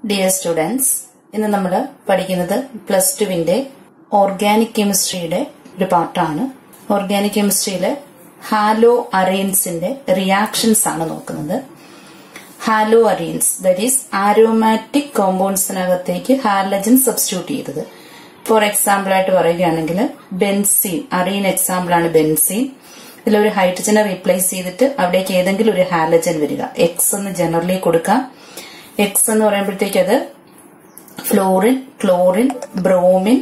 dear students ഇന്ന് നമ്മൾ പഠിക്കുന്നത് പ്ലസ് ടുവിന്റെ ഓർഗാനിക് കെമിസ്ട്രിയുടെ ഒരു പാർട്ടാണ് ഓർഗാനിക് കെമിസ്ട്രിയിലെ ഹാലോ അറൈൻസിന്റെ റിയാക്ഷൻസ് ആണ് നോക്കുന്നത് haloarenes that is aromatic കോമ്പൗണ്ട്സിനകത്തേക്ക് ഹാലജൻ സബ്സ്റ്റിറ്റ്യൂട്ട് ചെയ്തത് ഫോർ എക്സാമ്പിൾ ആയിട്ട് പറയുകയാണെങ്കിൽ ബെൻസീൻ അറീൻ എക്സാമ്പിൾ ആണ് ബെൻസീൻ ഇതിലൊരു ഹൈഡ്രജനെ റീപ്ലേസ് ചെയ്തിട്ട് അവിടേക്ക് ഏതെങ്കിലും ഒരു ഹാലജൻ വരിക എക്സ് എന്ന് ജനറലി കൊടുക്കാം എക്സ് എന്ന് പറയുമ്പോഴത്തേക്ക് അത് ഫ്ലോറിൻ ക്ലോറിൻ ബ്രോമിൻ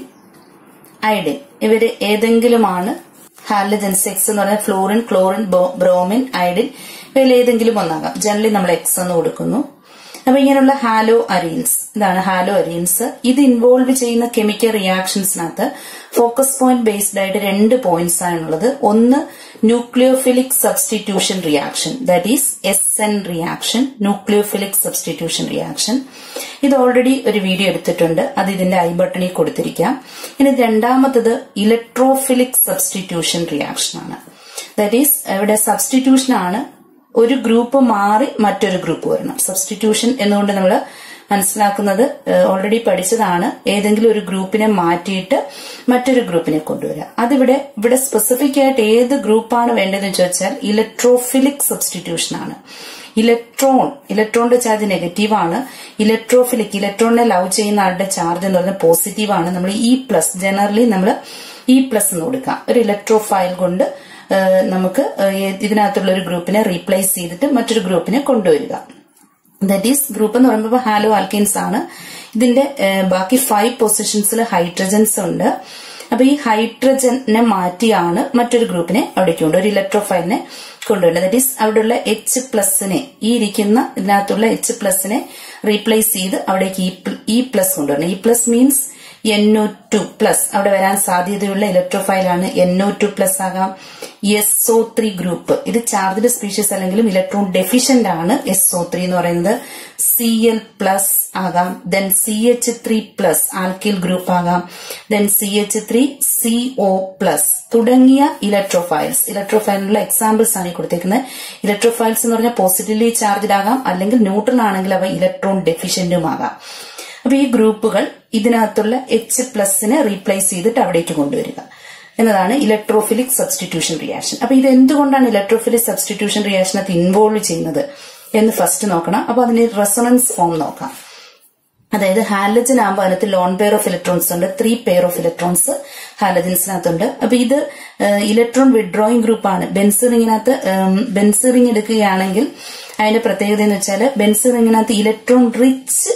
ഐഡിൻ ഇവര് ഏതെങ്കിലുമാണ് ഹാലജൻസ് എക്സ് എന്ന് പറയുന്നത് ഫ്ലോറിൻ ക്ലോറിൻ ബ്രോമിൻ ഐഡിൻ ഇവയിൽ ഏതെങ്കിലും ഒന്നാകാം ജനറലി നമ്മൾ എക്സ് എന്ന് കൊടുക്കുന്നു അപ്പൊ ഇങ്ങനെയുള്ള ഹാലോ അറീൻസ് ഇതാണ് ഹാലോ അറീൻസ് ഇത് ഇൻവോൾവ് ചെയ്യുന്ന കെമിക്കൽ റിയാക്ഷൻസിനകത്ത് ഫോക്കസ് പോയിന്റ് ബേസ്ഡ് ആയിട്ട് രണ്ട് പോയിന്റ്സ് ആണുള്ളത് ഒന്ന് nucleophilic substitution reaction that is S N reaction nucleophilic substitution reaction ഇത് ഓൾറെഡി ഒരു വീഡിയോ എടുത്തിട്ടുണ്ട് അത് ഇതിന്റെ ഐ ബട്ടണിൽ കൊടുത്തിരിക്കാം ഇനി രണ്ടാമത്തത് ഇലക്ട്രോഫിലിക് സബ്സ്റ്റിറ്റ്യൂഷൻ റിയാക്ഷൻ ആണ് ദാറ്റ് ഈസ് ഇവിടെ സബ്സ്റ്റിറ്റ്യൂഷൻ ആണ് ഒരു ഗ്രൂപ്പ് മാറി മറ്റൊരു ഗ്രൂപ്പ് വരണം സബ്സ്റ്റിറ്റ്യൂഷൻ എന്നുകൊണ്ട് നമ്മൾ മനസ്സിലാക്കുന്നത് ഓൾറെഡി പഠിച്ചതാണ് ഏതെങ്കിലും ഒരു ഗ്രൂപ്പിനെ മാറ്റിയിട്ട് മറ്റൊരു ഗ്രൂപ്പിനെ കൊണ്ടുവരിക അതിവിടെ ഇവിടെ സ്പെസിഫിക് ആയിട്ട് ഏത് ഗ്രൂപ്പാണ് വേണ്ടതെന്ന് ചോദിച്ചാൽ ഇലക്ട്രോഫിലിക് സബ്സ്റ്റിറ്റ്യൂഷൻ ആണ് ഇലക്ട്രോൺ ഇലക്ട്രോണിന്റെ ചാർജ് നെഗറ്റീവ് ആണ് ഇലക്ട്രോഫിലിക് ഇലക്ട്രോണിനെ ലവ് ചെയ്യുന്ന ആളുടെ ചാർജ് എന്ന് പറയുന്നത് പോസിറ്റീവ് ആണ് നമ്മൾ ഇ പ്ലസ് ജനറലി നമ്മൾ ഇ പ്ലസ് എന്ന് കൊടുക്കാം ഒരു ഇലക്ട്രോഫൈൽ കൊണ്ട് നമുക്ക് ഇതിനകത്തുള്ള ഒരു ഗ്രൂപ്പിനെ റീപ്ലേസ് ചെയ്തിട്ട് മറ്റൊരു ഗ്രൂപ്പിനെ കൊണ്ടുവരിക ദറ്റ് ഈസ് ഗ്രൂപ്പ് എന്ന് പറയുമ്പോൾ ഹാലോ ആൽക്കൈൻസ് ആണ് ഇതിന്റെ ബാക്കി ഫൈവ് പൊസിഷൻസിൽ ഹൈഡ്രജൻസ് ഉണ്ട് അപ്പൊ ഈ ഹൈഡ്രജനെ മാറ്റിയാണ് മറ്റൊരു ഗ്രൂപ്പിനെ അവിടേക്ക് കൊണ്ട് ഒരു ഇലക്ട്രോഫൈലിനെ കൊണ്ടുവരുന്നത് ദറ്റ് ഈസ് അവിടെയുള്ള എച്ച് പ്ലസിനെ ഈ ഇരിക്കുന്ന ഇതിനകത്തുള്ള എച്ച് പ്ലസിനെ റീപ്ലേസ് ചെയ്ത് അവിടേക്ക് ഇ പ്ലസ് കൊണ്ടുവരണം E plus means N O two plus അവിടെ വരാൻ സാധ്യതയുള്ള ഇലക്ട്രോഫൈലാണ് എൻഒ ടു പ്ലസ് ആകാം എസ് ഒ ത്രീ ഗ്രൂപ്പ് ഇത് ചാർജ്ഡ് സ്പീഷീസ് അല്ലെങ്കിലും ഇലക്ട്രോൺ ഡെഫിഷ്യന്റ് ആണ് എസ് ഒ ത്രീ എന്ന് പറയുന്നത് സി എൽ പ്ലസ് ആകാം then C H three plus alkyl group ആകാം then C H three C O plus തുടങ്ങിയ electrophiles ഇലക്ട്രോഫൈലിനുള്ള എക്സാമ്പിൾസ് ആണ് ഈ കൊടുത്തേക്കുന്നത് ഇലക്ട്രോഫൈൽസ് എന്ന് പറഞ്ഞാൽ പോസിറ്റീവ്ലി ചാർജ്ഡ് ആകാം അല്ലെങ്കിൽ ന്യൂട്രൽ ആണെങ്കിൽ അവ ഇലക്ട്രോൺ ഡെഫിഷ്യന്റും ആകാം അപ്പൊ ഈ ഗ്രൂപ്പുകൾ ഇതിനകത്തുള്ള എച്ച് പ്ലസിനെ റീപ്ലേസ് ചെയ്തിട്ട് അവിടേക്ക് കൊണ്ടുവരിക എന്നതാണ് ഇലക്ട്രോഫിലിക് സബ്സ്റ്റിറ്റ്യൂഷൻ റിയാക്ഷൻ അപ്പൊ ഇത് എന്തുകൊണ്ടാണ് ഇലക്ട്രോഫിലിക് സബ്സ്റ്റിറ്റ്യൂഷൻ റിയാക്ഷനകത്ത് ഇൻവോൾവ് ചെയ്യുന്നത് എന്ന് ഫസ്റ്റ് നോക്കണം അപ്പൊ അതിന് റെസണൻസ് ഫോം നോക്കാം അതായത് ഹാലജൻ ആകുമ്പോൾ അതിനകത്ത് ലോൺ പെയർ ഓഫ് ഇലക്ട്രോൺസ് ഉണ്ട് ത്രീ പെയർ ഓഫ് ഇലക്ട്രോൺസ് ഹാലജൻസിനകത്തുണ്ട് അപ്പൊ ഇത് ഇലക്ട്രോൺ വിഡ്രോയിങ് ഗ്രൂപ്പാണ് ബെൻസിറിങ്ങിനകത്ത് ബെൻസിറിങ് എടുക്കുകയാണെങ്കിൽ അതിന്റെ പ്രത്യേകത എന്ന് വെച്ചാൽ ബെൻസിറിങ്ങിനകത്ത് ഇലക്ട്രോൺ റിച്ച്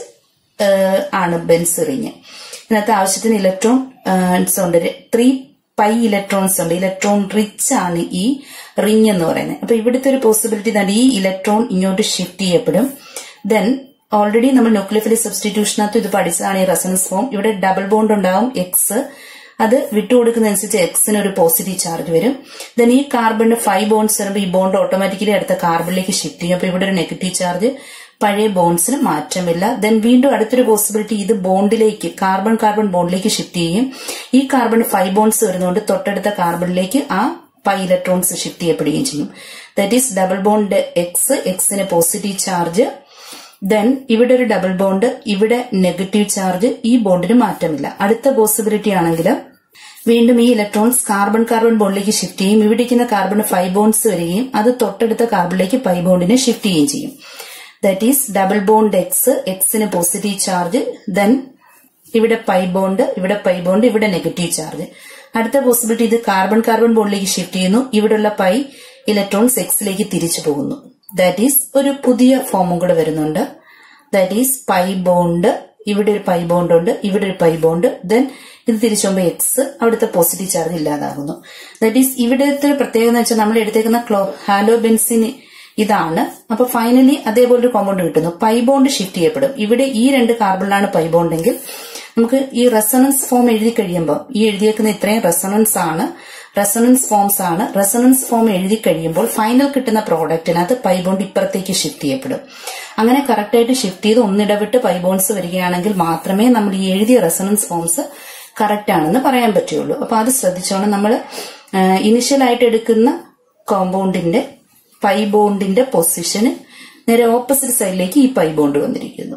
ആണ് ബെൻസിറിങ് ഇതിനകത്ത് ആവശ്യത്തിന് ഇലക്ട്രോൺസ് ഉണ്ട് ത്രീ പൈ ഇലക്ട്രോൺസ് ഉണ്ട് ഇലക്ട്രോൺ റിച്ച് ആണ് ഈ റിങ് എന്ന് പറയുന്നത് അപ്പൊ ഇവിടുത്തെ ഒരു പോസിബിലിറ്റി തന്നെ ഈ ഇലക്ട്രോൺ ഇങ്ങോട്ട് ഷിഫ്റ്റ് ചെയ്യപ്പെടും ദെൻ ഓൾറെഡി നമ്മൾ ന്യൂക്ലിയോഫിലിക് സബ്സ്റ്റിറ്റ്യൂഷനകത്ത് ഇത് പഠിച്ചതാണ് ഈ റെസനൻസ് ഫോം ഇവിടെ ഡബിൾ ബോണ്ട് ഉണ്ടാവും എക്സ് അത് വിട്ടുകൊടുക്കുന്നതനുസരിച്ച് എക്സിന് ഒരു പോസിറ്റീവ് ചാർജ് വരും ദെൻ ഈ കാർബണിന് ഫൈവ് ബോണ്ട്സ് വരുമ്പോൾ ഈ ബോണ്ട് ഓട്ടോമാറ്റിക്കലി അടുത്ത കാർബണിലേക്ക് ഷിഫ്റ്റ് ചെയ്യും അപ്പൊ ഇവിടെ ഒരു നെഗറ്റീവ് ചാർജ് പഴയ ബോൺസിന് മാറ്റമില്ല ദെൻ വീണ്ടും അടുത്തൊരു പോസിബിലിറ്റി ഇത് ബോണ്ടിലേക്ക് കാർബൺ കാർബൺ ബോണ്ടിലേക്ക് ഷിഫ്റ്റ് ചെയ്യും ഈ കാർബൺ ഫൈവ് ബോൺസ് വരുന്നതുകൊണ്ട് തൊട്ടടുത്ത കാർബണിലേക്ക് ആ പൈ ഇലക്ട്രോൺസ് ഷിഫ്റ്റ് ചെയ്യപ്പെടുകയും ചെയ്യും that is double bond X എക്സിന് പോസിറ്റീവ് ചാർജ് ദെൻ ഇവിടെ ഒരു ഡബിൾ ബോണ്ട് ഇവിടെ നെഗറ്റീവ് ചാർജ് ഈ ബോണ്ടിന് മാറ്റമില്ല അടുത്ത പോസിബിലിറ്റി ആണെങ്കിൽ വീണ്ടും ഈ ഇലക്ട്രോൺസ് കാർബൺ കാർബൺ ബോണ്ടിലേക്ക് ഷിഫ്റ്റ് ചെയ്യും ഇവിടെ ഇരിക്കുന്ന കാർബണ് ഫൈവ് ബോൺസ് വരികയും അത് തൊട്ടടുത്ത കാർബണിലേക്ക് പൈ ബോണ്ടിനെ ഷിഫ്റ്റ് ചെയ്യുകയും ചെയ്യും that is double bond X എക്സിന് പോസിറ്റീവ് ചാർജ് ദെൻ ഇവിടെ പൈ ബോണ്ട് ഇവിടെ പൈ ബോണ്ട് ഇവിടെ നെഗറ്റീവ് ചാർജ് അടുത്ത പോസിബിലിറ്റി ഇത് കാർബൺ കാർബൺ ബോണ്ടിലേക്ക് ഷിഫ്റ്റ് ചെയ്യുന്നു ഇവിടെയുള്ള പൈ ഇലക്ട്രോൺസ് എക്സിലേക്ക് തിരിച്ചു പോകുന്നു ദാറ്റ് ഈസ് ഒരു പുതിയ ഫോമും കൂടെ വരുന്നുണ്ട് ദാറ്റ് ഈസ് പൈ ബോണ്ട് ഇവിടെ ഒരു പൈ ബോണ്ട് ഉണ്ട് ഇവിടെ ഒരു പൈ ബോണ്ട് ദെൻ ഇത് തിരിച്ചു പോകുമ്പോൾ എക്സ് അവിടുത്തെ പോസിറ്റീവ് ചാർജ് ഇല്ലാതാകുന്നു ദാറ്റ് ഈസ് ഇവിടുത്തെ ഒരു പ്രത്യേകത എന്ന് വെച്ചാൽ നമ്മൾ എടുത്തേക്കുന്ന ക്ലോ ഹാലോബെൻസിന് ഇതാണ് അപ്പൊ ഫൈനലി അതേപോലെ ഒരു കോമ്പൗണ്ട് കിട്ടുന്നു പൈ ബോണ്ട് ഷിഫ്റ്റ് ചെയ്യപ്പെടും ഇവിടെ ഈ രണ്ട് കാർബണിലാണ് പൈ ബോണ്ട് എങ്കിൽ നമുക്ക് ഈ റെസണൻസ് ഫോം എഴുതി കഴിയുമ്പോൾ ഈ എഴുതിയേക്കുന്ന ഇത്രയും റെസണൻസ് ആണ് റെസണൻസ് ഫോംസ് ആണ് റെസണൻസ് ഫോം എഴുതി കഴിയുമ്പോൾ ഫൈനൽ കിട്ടുന്ന പ്രോഡക്റ്റിനകത്ത് പൈ ബോണ്ട് ഇപ്പുറത്തേക്ക് ഷിഫ്റ്റ് ചെയ്യപ്പെടും അങ്ങനെ കറക്റ്റായിട്ട് ഷിഫ്റ്റ് ചെയ്ത് ഒന്നിടവിട്ട് പൈ ബോൺസ് വരികയാണെങ്കിൽ മാത്രമേ നമ്മൾ ഈ എഴുതിയ റെസണൻസ് ഫോംസ് കറക്റ്റ് ആണെന്ന് പറയാൻ പറ്റുള്ളൂ അപ്പൊ അത് ശ്രദ്ധിച്ചോണം നമ്മൾ ഇനിഷ്യലായിട്ട് എടുക്കുന്ന കോമ്പൗണ്ടിന്റെ പൈ ബോണ്ടിന്റെ പൊസിഷന് നേരെ ഓപ്പോസിറ്റ് സൈഡിലേക്ക് ഈ പൈ ബോണ്ട് വന്നിരിക്കുന്നു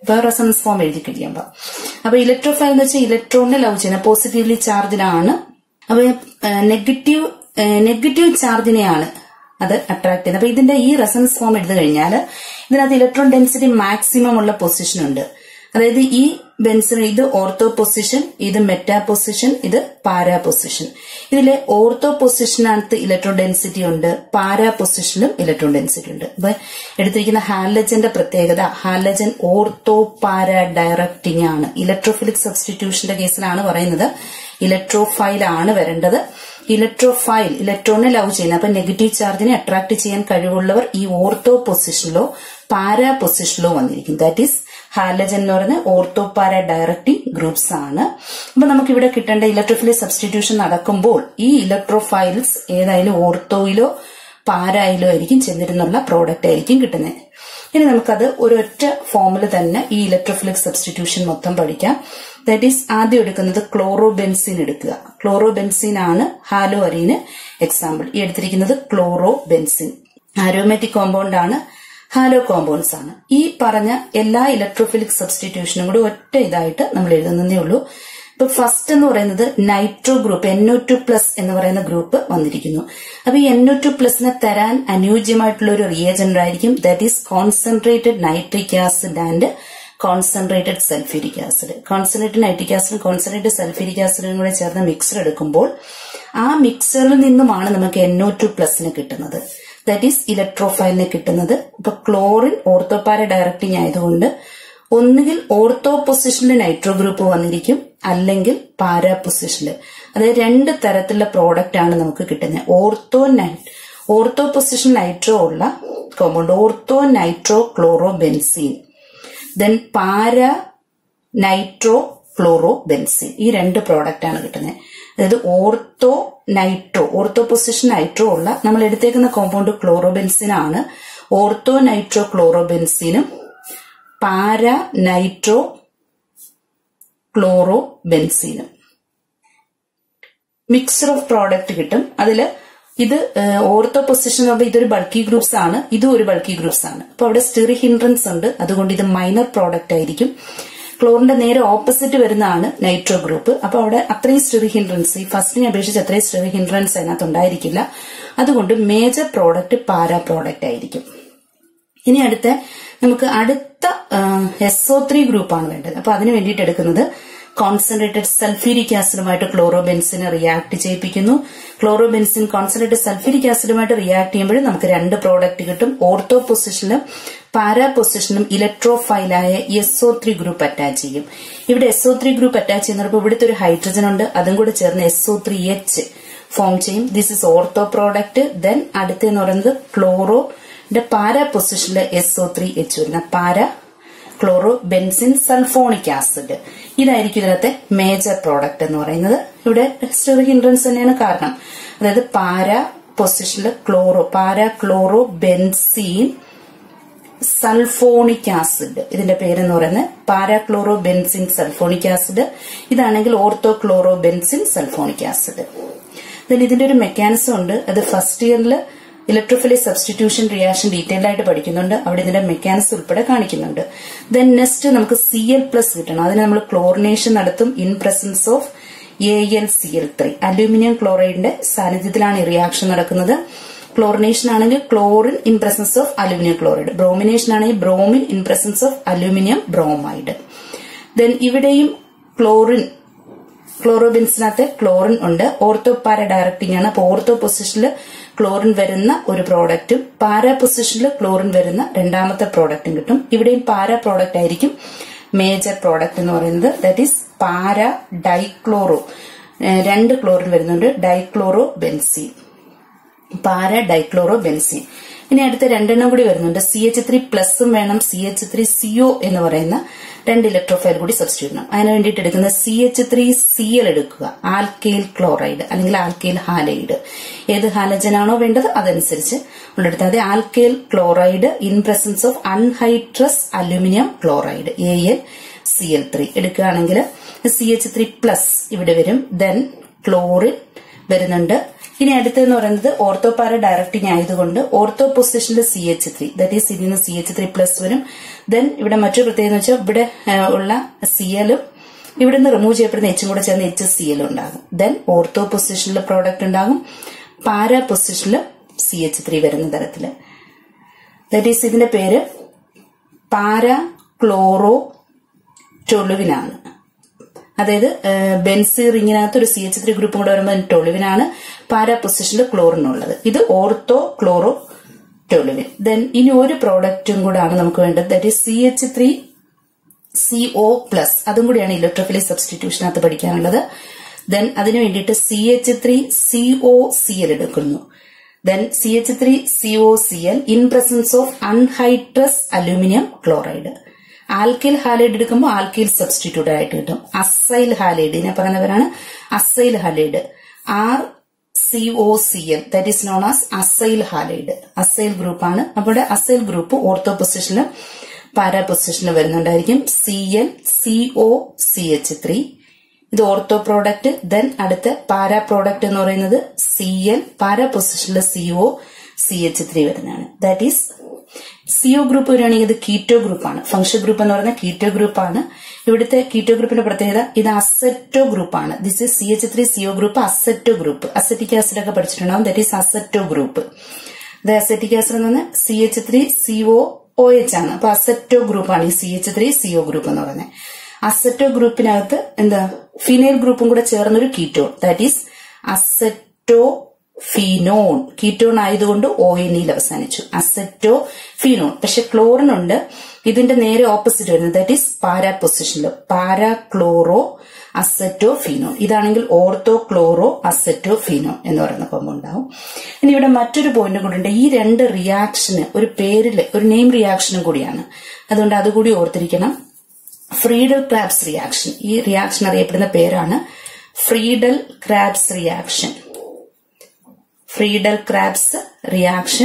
ഇപ്പൊ റെസണൻസ് ഫോം എഴുതി കഴിയുമ്പോൾ അപ്പൊ ഇലക്ട്രോഫൈൽ എന്ന് വെച്ചാൽ ഇലക്ട്രോണിനെ ലവ് ചെയ്യുന്ന പോസിറ്റീവ്ലി ചാർജിലാണ് അപ്പൊ നെഗറ്റീവ് നെഗറ്റീവ് ചാർജിനെയാണ് അത് അട്രാക്ട് ചെയ്യുന്നത് അപ്പൊ ഇതിന്റെ ഈ റെസണൻസ് ഫോം എടുത്തു കഴിഞ്ഞാൽ ഇതിനകത്ത് ഇലക്ട്രോൺ ഡെൻസിറ്റി മാക്സിമം ഉള്ള പൊസിഷൻ ഉണ്ട് അതായത് ഈ ബെൻസിന് ഇത് ഓർത്തോ പൊസിഷൻ ഇത് മെറ്റാ പൊസിഷൻ ഇത് പാരാ പൊസിഷൻ ഇതിലെ ഓർത്തോ പൊസിഷനകത്ത് ഇലക്ട്രോൺ ഡെൻസിറ്റി ഉണ്ട് പാരാ പൊസിഷനിലും ഇലക്ട്രോൺ ഡെൻസിറ്റി ഉണ്ട് അപ്പൊ എടുത്തിരിക്കുന്ന ഹാലജന്റെ പ്രത്യേകത ഹാലജൻ ഓർത്തോ പാരാ ഡയറക്റ്റിംഗ് ആണ് ഇലക്ട്രോഫിലിക് സബ്സ്റ്റിറ്റ്യൂഷന്റെ കേസിലാണ് പറയുന്നത് ഇലക്ട്രോഫൈൽ ആണ് വരേണ്ടത് ഇലക്ട്രോഫൈൽ ഇലക്ട്രോണിനെ ലവ് ചെയ്യുന്നത് അപ്പൊ നെഗറ്റീവ് ചാർജിനെ അട്രാക്ട് ചെയ്യാൻ കഴിവുള്ളവർ ഈ ഓർത്തോ പൊസിഷനിലോ പാരാ പൊസിഷനിലോ വന്നിരിക്കും ദാറ്റ് ഈസ് ഹാലജൻ എന്ന് പറയുന്ന ഓർത്തോ പാര ഡയറക്റ്റിംഗ് ഗ്രൂപ്പ്സ് ആണ് അപ്പൊ നമുക്ക് ഇവിടെ കിട്ടേണ്ട ഇലക്ട്രോഫിലിക് സബ്സ്റ്റിറ്റ്യൂഷൻ നടക്കുമ്പോൾ ഈ ഇലക്ട്രോഫൈൽസ് ഏതായാലും ഓർത്തോയിലോ പാരായിലോ ആയിരിക്കും ചെന്നിരുന്നുള്ള പ്രോഡക്റ്റ് ആയിരിക്കും കിട്ടുന്നത് ഇനി നമുക്കത് ഒരൊറ്റ ഫോമിൽ തന്നെ ഈ ഇലക്ട്രോഫിലിക് സബ്സ്റ്റിറ്റ്യൂഷൻ മൊത്തം പഠിക്കാം ദാറ്റ് ഈസ് ആദ്യം എടുക്കുന്നത് ക്ലോറോബെൻസിൻ എടുക്കുക ക്ലോറോബെൻസിൻ ആണ് ഹാലോ അരീന് എക്സാമ്പിൾ ഈ എടുത്തിരിക്കുന്നത് ക്ലോറോബെൻസിൻ ആരോമാറ്റിക് കോമ്പൗണ്ട് ആണ് ഹാലോ കോമ്പൗണ്ട്സ് ആണ് ഈ പറഞ്ഞ എല്ലാ ഇലക്ട്രോഫിലിക് സബ്സ്റ്റിറ്റ്യൂഷനും കൂടി ഒറ്റ ഇതായിട്ട് നമ്മൾ എഴുതുന്നതേ ഉള്ളൂ ഇപ്പൊ ഫസ്റ്റ് എന്ന് പറയുന്നത് nitro group N O two plus എന്ന് പറയുന്ന ഗ്രൂപ്പ് വന്നിരിക്കുന്നു അപ്പൊ ഈ എൻഒ ടു പ്ലസിനെ തരാൻ അനുയോജ്യമായിട്ടുള്ള ഒരു റിയേജന്റ് ആയിരിക്കും that is concentrated nitric acid and concentrated sulphuric acid concentrated nitric ആസിഡും കോൺസെൻട്രേറ്റഡ് സൾഫ്യൂരിക് ആസിഡും കൂടെ ചേർന്ന മിക്സർ എടുക്കുമ്പോൾ ആ മിക്സറിൽ നിന്നുമാണ് നമുക്ക് എൻഒ ടു പ്ലസിന് കിട്ടുന്നത് ദാറ്റ് ഈസ് ഇലക്ട്രോഫൈലിന് കിട്ടുന്നത് ഇപ്പൊ ക്ലോറിൻ ഓർത്തോപാര ഡയറക്റ്റിംഗ് ആയതുകൊണ്ട് ഒന്നുകിൽ ഓർത്തോ പൊസിഷനിൽ നൈട്രോ ഗ്രൂപ്പ് വന്നിരിക്കും അല്ലെങ്കിൽ പാരാ പൊസിഷനിൽ അതായത് രണ്ട് തരത്തിലുള്ള പ്രോഡക്റ്റ് ആണ് നമുക്ക് കിട്ടുന്നത് ഓർത്തോ നൈറ്റ് ഓർത്തോ പൊസിഷൻ നൈട്രോ ഉള്ള compound ortho nitro chlorobenzene then para nitro chlorobenzene ഈ രണ്ട് പ്രോഡക്റ്റ് ആണ് കിട്ടുന്നത് അതായത് ortho nitro ortho position nitro ഉള്ള നമ്മൾ എടുത്തേക്കുന്ന കോമ്പൗണ്ട് ക്ലോറോബെൻസിൻ ആണ് ഓർത്തോ നൈട്രോ ക്ലോറോബെൻസിനും പാര നൈട്രോ ക്ലോറോ ബെൻസീനും മിക്സർ ഓഫ് പ്രോഡക്റ്റ് കിട്ടും അതില് ഇത് ഓർത്തോ പൊസിഷൻ ആകുമ്പോൾ ഇതൊരു ബൾക്കി ഗ്രൂപ്പ്സ് ആണ് ഇതും ഒരു ബൾക്കി ഗ്രൂപ്പ്സ് ആണ് അപ്പൊ അവിടെ സ്റ്റിറി ഹിൻഡ്രൻസ് ഉണ്ട് അതുകൊണ്ട് ഇത് മൈനർ പ്രോഡക്റ്റ് ആയിരിക്കും ക്ലോറിന്റെ നേരെ ഓപ്പോസിറ്റ് വരുന്നതാണ് നൈട്രോ ഗ്രൂപ്പ് അപ്പൊ അവിടെ അത്രയും സ്റ്റിറി ഹിൻഡ്രൻസ് ഈ ഫസ്റ്റിനെ അപേക്ഷിച്ച് അത്രയും സ്റ്റിറി ഹിൻഡ്രൻസ് അതിനകത്ത് ഉണ്ടായിരിക്കില്ല അതുകൊണ്ട് മേജർ പ്രോഡക്റ്റ് പാരാ പ്രോഡക്റ്റ് ആയിരിക്കും ഇനി അടുത്ത നമുക്ക് അടുത്ത എസ് ഒ ത്രീ ഗ്രൂപ്പാണ് വേണ്ടത് അപ്പൊ അതിന് വേണ്ടിയിട്ട് എടുക്കുന്നത് കോൺസെൻട്രേറ്റഡ് സൾഫ്യൂരിക് ആസിഡുമായിട്ട് ക്ലോറോബെൻസിനെ റിയാക്ട് ചെയ്യിപ്പിക്കുന്നു ക്ലോറോബെൻസിൻ കോൺസെൻട്രേറ്റഡ് സൾഫ്യൂരിക് ആസിഡുമായിട്ട് റിയാക്ട് ചെയ്യുമ്പോൾ നമുക്ക് രണ്ട് പ്രോഡക്റ്റ് കിട്ടും ഓർത്തോ പൊസിഷനിലും പാരാ പൊസിഷനും ഇലക്ട്രോഫൈലായ S O three group attach ചെയ്യും ഇവിടെ S O three group attach ചെയ്യുന്നപ്പോൾ ഇവിടുത്തെ ഒരു ഹൈഡ്രജൻ ഉണ്ട് അതും കൂടെ ചേർന്ന് S O three H form ചെയ്യും this is ortho product then അടുത്തെന്ന് പറയുന്നത് ക്ലോറോ പാരാ പൊസിഷനിൽ എസ് ഒ ത്രീ എച്ച് വരുന്ന para chlorobenzene sulphonic acid ഇതായിരിക്കും ഇതിനകത്തെ മേജർ പ്രോഡക്റ്റ് എന്ന് പറയുന്നത് ഇവിടെ സ്റ്റെറി ഹിൻഡ്രൻസ് തന്നെയാണ് കാരണം അതായത് പാരാ പൊസിഷനിൽ chloro para chlorobenzene sulphonic acid ഇതിന്റെ പേരെന്ന് പറയുന്നത് പാരാക്ലോറോ ബെൻസിൻ സൾഫോണിക് ആസിഡ് ഇതാണെങ്കിൽ ortho chlorobenzene sulphonic acid then ഇതിന്റെ ഒരു മെക്കാനിസം ഉണ്ട് അത് ഫസ്റ്റ് ഇയറിൽ ഇലക്ട്രോഫിലിക് സബ്സ്റ്റിറ്റ്യൂഷൻ റിയാക്ഷൻ ഡീറ്റെയിൽഡ് ആയിട്ട് പഠിക്കുന്നുണ്ട് അവിടെ ഇതിന്റെ മെക്കാനിസം ഉൾപ്പെടെ കാണിക്കുന്നുണ്ട് ദെൻ നെക്സ്റ്റ് നമുക്ക് സി എൽ പ്ലസ് കിട്ടണം അതിന് നമ്മൾ ക്ലോറിനേഷൻ നടത്തും in presence of A L C L three aluminium ക്ലോറൈഡിന്റെ സാന്നിധ്യത്തിലാണ് ഈ റിയാക്ഷൻ നടക്കുന്നത് ക്ലോറിനേഷൻ ആണെങ്കിൽ chlorine in presence of aluminium chloride bromination ആണെങ്കിൽ bromine in presence of aluminium bromide then ഇവിടെയും ക്ലോറിൻ ക്ലോറോബിൻസിനകത്ത് ക്ലോറിൻ ഉണ്ട് ഓർത്തോ പാര ഡയറക്റ്റിംഗ് ആണ് അപ്പോൾ ഓർത്തോ പൊസിഷനിൽ ക്ലോറിൻ വരുന്ന ഒരു പ്രോഡക്റ്റും പാരാ പൊസിഷനിൽ ക്ലോറിൻ വരുന്ന രണ്ടാമത്തെ പ്രോഡക്റ്റും കിട്ടും ഇവിടെയും പാരാ പ്രോഡക്റ്റ് ആയിരിക്കും മേജർ പ്രോഡക്റ്റ് എന്ന് പറയുന്നത് ദാറ്റ് ഈസ് പാര ഡൈക്ലോറോ രണ്ട് ക്ലോറിൻ വരുന്നുണ്ട് dichloro benzene para dichloro benzene ഇനി അടുത്ത രണ്ടെണ്ണം കൂടി വരുന്നുണ്ട് സി എച്ച് ത്രീ പ്ലസും വേണം സി എച്ച് ത്രീ സിഒ എന്ന് പറയുന്ന രണ്ട് ഇലക്ട്രോഫൈൽ കൂടി സബ്സ്റ്റിറ്റ്യൂട്ട് ചെയ്യണം അതിന് വേണ്ടിയിട്ട് എടുക്കുന്ന C H three C L എടുക്കുക ആൽക്കെയിൽ ക്ലോറൈഡ് അല്ലെങ്കിൽ ആൽക്കെയിൽ ഹാലൈഡ് ഏത് ഹാലജൻ ആണോ വേണ്ടത് അതനുസരിച്ച് ഉള്ളെടുത്താൽ അതെ alkyl chloride in presence of anhydrous aluminium chloride A L C L three എടുക്കുകയാണെങ്കിൽ സി എച്ച് ത്രീ പ്ലസ് ഇവിടെ വരും ദെൻ ക്ലോറിൻ വരുന്നുണ്ട് ഇനി അടുത്തെന്ന് പറയുന്നത് ഓർത്തോപാര ഡയറക്റ്റിംഗ് ആയതുകൊണ്ട് ഓർത്തോ പൊസിഷനിൽ C H three that is ഇതിൽ നിന്ന് സി എച്ച് ത്രീ പ്ലസ് വരും ദെൻ ഇവിടെ മറ്റൊരു പ്രത്യേകത എന്ന് വെച്ചാൽ ഇവിടെ ആ, ഉള്ള സി എല്ലും ഇവിടെ നിന്ന് റിമൂവ് ചെയ്യപ്പെടുന്ന എച്ചും കൂടെ ചേർന്ന് എച്ച് സി എൽ ഉണ്ടാകും ദെൻ ഓർത്തോ പൊസിഷനിൽ പ്രോഡക്റ്റ് ഉണ്ടാകും പാര പൊസിഷനിൽ സി എച്ച് ത്രീ വരുന്ന തരത്തില് ദറ്റ് ഈസ് ഇതിന്റെ പേര് പാരാ ക്ലോറോ ടൊളുവിനാണ് അതായത് ബെൻസി റിങ്ങിനകത്ത് ഒരു സി എച്ച് ത്രീ ഗ്രൂപ്പും കൂടെ വരുമ്പോൾ ടൊളുവിനാണ് പാരാ പൊസിഷനിൽ ക്ലോറിനുള്ളത് ഇത് ഓർത്തോ ക്ലോറോ ടൊളുവിൻ ദെൻ ഇനി ഒരു പ്രോഡക്റ്റും കൂടാണ് നമുക്ക് വേണ്ടത് that is C H three C O plus അതും കൂടിയാണ് ഇലക്ട്രോഫിലിക് സബ്സ്റ്റിറ്റ്യൂഷനകത്ത് പഠിക്കാനുള്ളത് ദെൻ അതിനു വേണ്ടിയിട്ട് C H three C O C L എടുക്കുന്നു then C H three C O C L in presence of anhydrous aluminium chloride alkyl halide എടുക്കുമ്പോൾ alkyl substitute ആയിട്ട് കിട്ടും അസൈൽ ഹാലൈഡ് ഇതിനെ പറയുന്നവരാണ് acyl halide R C O C L that is known as acyl halide acyl ഗ്രൂപ്പാണ് അവിടെ acyl group ortho പൊസിഷനിലും para പൊസിഷനിലും വരുന്നുണ്ടായിരിക്കും C L C O C H three ഇത് ഓർത്തോ പ്രോഡക്റ്റ് ദെൻ അടുത്ത പാരാ പ്രോഡക്റ്റ് എന്ന് പറയുന്നത് സി എൽ പാരാ പൊസിഷനിൽ C O C H three വരുന്നതാണ് ദാറ്റ് ഈസ് സിഒ ഗ്രൂപ്പ് വരികയാണെങ്കിൽ ഇത് കീറ്റോ ഗ്രൂപ്പാണ് ഫംഗ്ഷൻ ഗ്രൂപ്പ് എന്ന് പറയുന്നത് കീറ്റോ ഗ്രൂപ്പാണ് ഇവിടുത്തെ കീറ്റോ ഗ്രൂപ്പിന്റെ പ്രത്യേകത ഇത് അസെറ്റോ ഗ്രൂപ്പാണ് this is C H three C O group aceto group acetic acid ഒക്കെ പഠിച്ചിട്ടുണ്ടാവും ദറ്റ് ഈസ് അസെറ്റോ ഗ്രൂപ്പ് ഇത് അസെറ്റിക് ആസിഡ് എന്ന് പറഞ്ഞാൽ C H three C O O H ആണ് അപ്പൊ അസെറ്റോ ഗ്രൂപ്പാണ് ഈ C H three C O group എന്ന് പറയുന്നത് അസെറ്റോ ഗ്രൂപ്പിനകത്ത് എന്താ ഫിനൈൽ ഗ്രൂപ്പും കൂടെ ചേർന്നൊരു ketone that is aceto phenone ketone ആയതുകൊണ്ട് ഒ എൻ ഇയിൽ അവസാനിച്ചു അസെറ്റോ ഫിനോൺ പക്ഷെ ക്ലോറിൻ ഉണ്ട് ഇതിന്റെ നേരെ ഓപ്പോസിറ്റ് വരുന്നത് ദാറ്റ് ഈസ് പാരാ പൊസിഷനിൽ പാരാ ക്ലോറോ അസെറ്റോ ഫിനോൺ ഇതാണെങ്കിൽ ഓർത്തോ ക്ലോറോ അസെറ്റോ ഫിനോൺ എന്ന് പറയുന്ന കോമ്പൗണ്ട് ഉണ്ടാവും ഇനി ഇവിടെ മറ്റൊരു പോയിന്റ് കൂടി ഉണ്ട് ഈ രണ്ട് റിയാക്ഷന് ഒരു പേരില് ഒരു നെയിം റിയാക്ഷനും കൂടിയാണ് അതുകൊണ്ട് അതുകൂടി ഓർത്തിരിക്കണം ഫ്രീഡൽ ക്രാബ്സ് റിയാക്ഷൻ ഈ റിയാക്ഷൻ അറിയപ്പെടുന്ന പേരാണ് Friedel Crafts reaction Friedel Crafts reaction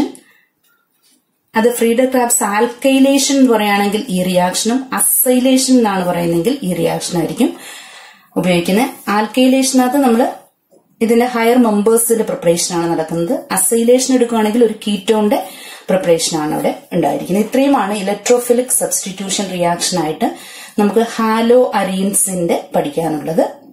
അത് ഫ്രീഡൽ ക്രാബ്സ് ആൽക്കൈലേഷൻ എന്ന് പറയുകയാണെങ്കിൽ ഈ റിയാക്ഷനും അസൈലേഷൻ എന്നാണ് പറയുന്നതെങ്കിൽ ഈ റിയാക്ഷൻ ആയിരിക്കും ഉപയോഗിക്കുന്നത് ആൽക്കൈലേഷനകത്ത് നമ്മൾ ഇതിന്റെ ഹയർ മെമ്പേഴ്സിന്റെ പ്രിപ്പറേഷൻ ആണ് നടക്കുന്നത് അസൈലേഷൻ എടുക്കുകയാണെങ്കിൽ ഒരു കീറ്റോന്റെ പ്രിപ്പറേഷൻ ആണ് അവിടെ ഉണ്ടായിരിക്കുന്നത് ഇത്രയുമാണ് ഇലക്ട്രോഫിലിക് സബ്സ്റ്റിറ്റ്യൂഷൻ റിയാക്ഷൻ ആയിട്ട് നമുക്ക് ഹാലോ അരീൻസിന്റെ പഠിക്കാനുള്ളത്